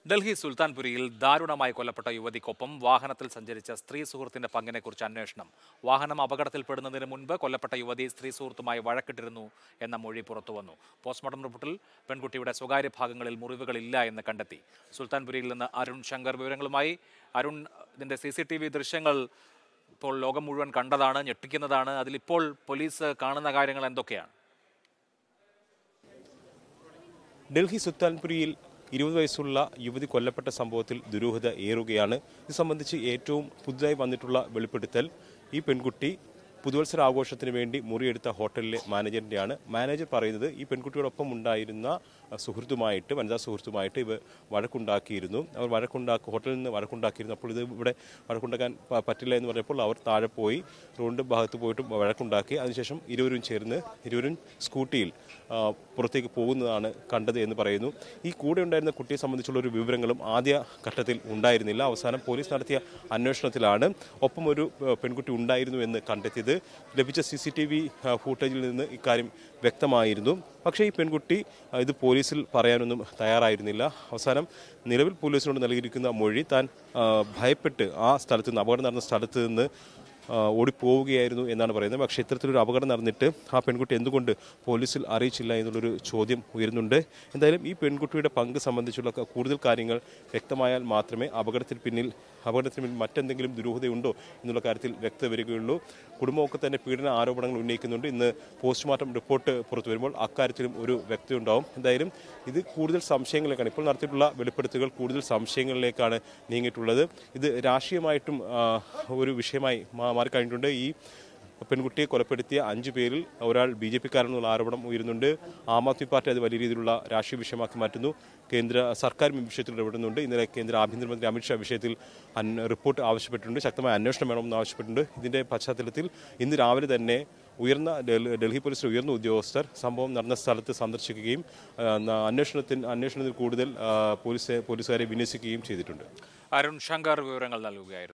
ഡൽഹി സുൽത്താൻപുരിയിൽ ദാരുണമായി കൊല്ലപ്പെട്ട യുവതിക്കൊപ്പം വാഹനത്തിൽ സഞ്ചരിച്ച സ്ത്രീ സുഹൃത്തിന്റെ പങ്കിനെക്കുറിച്ച് അന്വേഷണം വാഹനം അപകടത്തിൽപ്പെടുന്നതിന് മുൻപ് കൊല്ലപ്പെട്ട യുവതി സ്ത്രീ സുഹൃത്തുമായി വഴക്കിട്ടിരുന്നു എന്ന മൊഴി പുറത്തുവന്നു പോസ്റ്റ്മോർട്ടം റിപ്പോർട്ടിൽ പെൺകുട്ടിയുടെ സ്വകാര്യ ഭാഗങ്ങളിൽ മുറിവുകളില്ല എന്ന് കണ്ടെത്തി സുൽത്താൻപുരിയിൽ നിന്ന് അരുൺ ശങ്കർ വിവരങ്ങളുമായി അരുൺ ഇതിന്റെ സി സി ടി വി ദൃശ്യങ്ങൾ ഇപ്പോൾ ലോകം മുഴുവൻ കണ്ടതാണ് ഞെട്ടിക്കുന്നതാണ് അതിലിപ്പോൾ പോലീസ് കാണുന്ന കാര്യങ്ങൾ എന്തൊക്കെയാണ് ഡൽഹി സുൽത്താൻപുരിയിൽ ഇരുപത് വയസ്സുള്ള യുവതി കൊല്ലപ്പെട്ട സംഭവത്തിൽ ദുരൂഹത ഏറുകയാണ് ഇത് സംബന്ധിച്ച് ഏറ്റവും പുതുതായി വന്നിട്ടുള്ള വെളിപ്പെടുത്തൽ ഈ പെൺകുട്ടി പുതുവത്സര ആഘോഷത്തിന് വേണ്ടി മുറിയെടുത്ത ഹോട്ടലിലെ മാനേജറിൻ്റെയാണ് മാനേജർ പറയുന്നത് ഈ പെൺകുട്ടിയോടൊപ്പം ഉണ്ടായിരുന്ന അഹ്, സുഹൃത്തുമായിട്ട് വനിതാ സുഹൃത്തുമായിട്ട് ഇവർ വഴക്കുണ്ടാക്കിയിരുന്നു അവർ വഴക്കുണ്ടാക്കി ഹോട്ടലിൽ നിന്ന് വഴക്കുണ്ടാക്കിയിരുന്നു അപ്പോൾ ഇത് ഇവിടെ വഴക്കുണ്ടാക്കാൻ പ- പറ്റില്ല എന്ന് പറഞ്ഞപ്പോൾ അവർ താഴെ പോയി റോഡിൻ്റെ ഭാഗത്ത് പോയിട്ട് വഴക്കുണ്ടാക്കി അതിനുശേഷം ഇരുവരും ചേർന്ന് ഇരുവരും സ്കൂട്ടിയിൽ ആ, പുറത്തേക്ക് പോകുന്നതാണ് കണ്ടത് എന്ന് പറയുന്നു ഈ കൂടെ ഉണ്ടായിരുന്ന കുട്ടിയെ സംബന്ധിച്ചുള്ള ഒരു വിവരങ്ങളും ആദ്യ ഘട്ടത്തിൽ ഉണ്ടായിരുന്നില്ല അവസാനം പോലീസ് നടത്തിയ അന്വേഷണത്തിലാണ് ഒപ്പം ഒരു ആ, പെൺകുട്ടി ഉണ്ടായിരുന്നു എന്ന് കണ്ടെത്തിയത് ലഭിച്ച സി സി ടി വി ഫൂട്ടേജിൽ നിന്ന് ഇക്കാര്യം വ്യക്തമായിരുന്നു പക്ഷേ ഈ പെൺകുട്ടി ആ, ഇത് പോലീസിൽ പറയാനൊന്നും തയ്യാറായിരുന്നില്ല അവസാനം നിലവിൽ പോലീസിനോട് നൽകിയിരിക്കുന്ന മൊഴി താൻ ആ, ഭയപ്പെട്ട് ആ സ്ഥലത്ത് നിന്ന് അപകടം നടന്ന സ്ഥലത്ത് നിന്ന് ആ, ഓടിപ്പോവുകയായിരുന്നു എന്നാണ് പറയുന്നത് പക്ഷേ ഇത്തരത്തിലൊരു അപകടം നടന്നിട്ട് ആ പെൺകുട്ടി എന്തുകൊണ്ട് പോലീസിൽ അറിയിച്ചില്ല എന്നുള്ളൊരു ചോദ്യം ഉയരുന്നുണ്ട് എന്തായാലും ഈ പെൺകുട്ടിയുടെ പങ്ക് സംബന്ധിച്ചുള്ള ക- കൂടുതൽ കാര്യങ്ങൾ വ്യക്തമായാൽ മാത്രമേ അപകടത്തിൽ പിന്നിൽ അപകടത്തിന് പിന്നിൽ മറ്റെന്തെങ്കിലും ദുരൂഹതയുണ്ടോ എന്നുള്ള കാര്യത്തിൽ വ്യക്തത വരികയുള്ളൂ കുടുംബമൊക്കെ തന്നെ പീഡന ആരോപണങ്ങൾ ഉന്നയിക്കുന്നുണ്ട് ഇന്ന് പോസ്റ്റ്മോർട്ടം റിപ്പോർട്ട് പുറത്തു വരുമ്പോൾ അക്കാര്യത്തിലും ഒരു വ്യക്തതയുണ്ടാവും എന്തായാലും ഇത് കൂടുതൽ സംശയങ്ങളിലേക്കാണ് ഇപ്പോൾ നടത്തിയിട്ടുള്ള വെളിപ്പെടുത്തലുകൾ കൂടുതൽ സംശയങ്ങളിലേക്കാണ് നീങ്ങിയിട്ടുള്ളത് ഇത് രാഷ്ട്രീയമായിട്ടും ആ, ഒരു വിഷയമായി മാ- മാറിക്കഴിഞ്ഞിട്ടുണ്ട് ഈ പെൺകുട്ടിയെ കൊലപ്പെടുത്തിയ അഞ്ചു പേരിൽ ഒരാൾ ബി ജെ പിക്കാരെന്നുള്ള ആരോപണം ഉയരുന്നുണ്ട് ആം ആദ്മി പാർട്ടി അത് വലിയ രീതിയിലുള്ള രാഷ്ട്രീയ വിഷയമാക്കി മാറ്റുന്നു കേന്ദ്ര സർക്കാർ ഈ വിഷയത്തിൽ ഇടപെടുന്നുണ്ട് ഇന്നലെ കേന്ദ്ര ആഭ്യന്തരമന്ത്രി അമിത്ഷാ വിഷയത്തിൽ അൻ- റിപ്പോർട്ട് ആവശ്യപ്പെട്ടിട്ടുണ്ട് ശക്തമായ അന്വേഷണം വേണമെന്ന് ആവശ്യപ്പെട്ടിട്ടുണ്ട് ഇതിന്റെ പശ്ചാത്തലത്തിൽ ഇന്ന് രാവിലെ തന്നെ ഉയർന്ന ഡൽ- ഡൽഹി പോലീസിലെ ഉയർന്ന ഉദ്യോഗസ്ഥർ സംഭവം നടന്ന സ്ഥലത്ത് സന്ദർശിക്കുകയും ആ, ന- അന്വേഷണത്തിന് അന്വേഷണത്തിൽ കൂടുതൽ ആ, പോലീസ് പോലീസുകാരെ വിന്യസിക്കുകയും ചെയ്തിട്ടുണ്ട് അരുൺ ശങ്കർ വിവരങ്ങൾ നൽകുകയായിരുന്നു